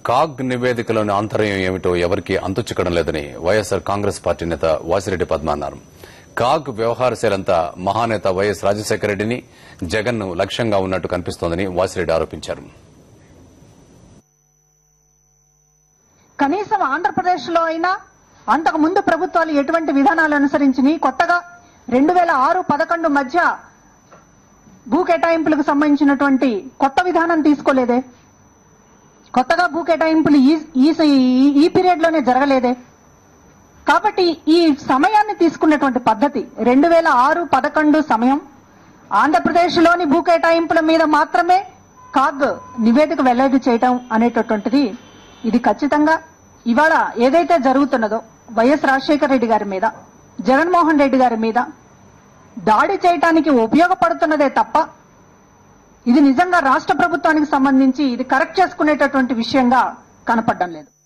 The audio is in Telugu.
కాగ్ నివేదికలోని ఆంతర్యం ఏమిటో ఎవరికీ అంతుచిక్కడం లేదని వైఎస్సార్ కాంగ్రెస్ పార్టీ నేత వాసిరెడ్డి పద్మ అన్నారు కాగ్ వ్యవహారశైలంతా మహానేత వైఎస్ రాజశేఖర రెడ్డిని జగన్ ను లక్ష్యంగా ఉన్నట్టు కనిపిస్తోందని వాసిరెడ్డి ఆరోపించారు కనీసం ఆంధ్రప్రదేశ్ లో అయినా అంతకు ముందు ప్రభుత్వాలు ఎటువంటి విధానాలు అనుసరించి కొత్తగా రెండు వేల ఆరు పదకొండు మధ్య భూ కేటాయింపులకు సంబంధించినటువంటి కొత్త విధానం తీసుకోలేదే కొత్తగా భూ కేటాయింపులు ఈ ఈ- ఈ పీరియడ్ లోనే జరగలేదే కాబట్టి ఈ సమయాన్ని తీసుకున్నటువంటి పద్ధతి రెండు వేల ఆరు పదకొండు సమయం ఆంధ్రప్రదేశ్లోని భూ కేటాయింపుల మీద మాత్రమే కాగ్ నివేదిక వెల్లడి చేయటం అనేటటువంటిది ఇది ఖచ్చితంగా ఇవాళ ఏదైతే జరుగుతున్నదో వైఎస్ రాజశేఖర రెడ్డి గారి మీద జగన్మోహన్ రెడ్డి గారి మీద దాడి చేయటానికి ఉపయోగపడుతున్నదే తప్ప ఇది నిజంగా రాష్ట్ర ప్రభుత్వానికి సంబంధించి ఇది కరెక్ట్ చేసుకునేటటువంటి విషయంగా కనపడడం లేదు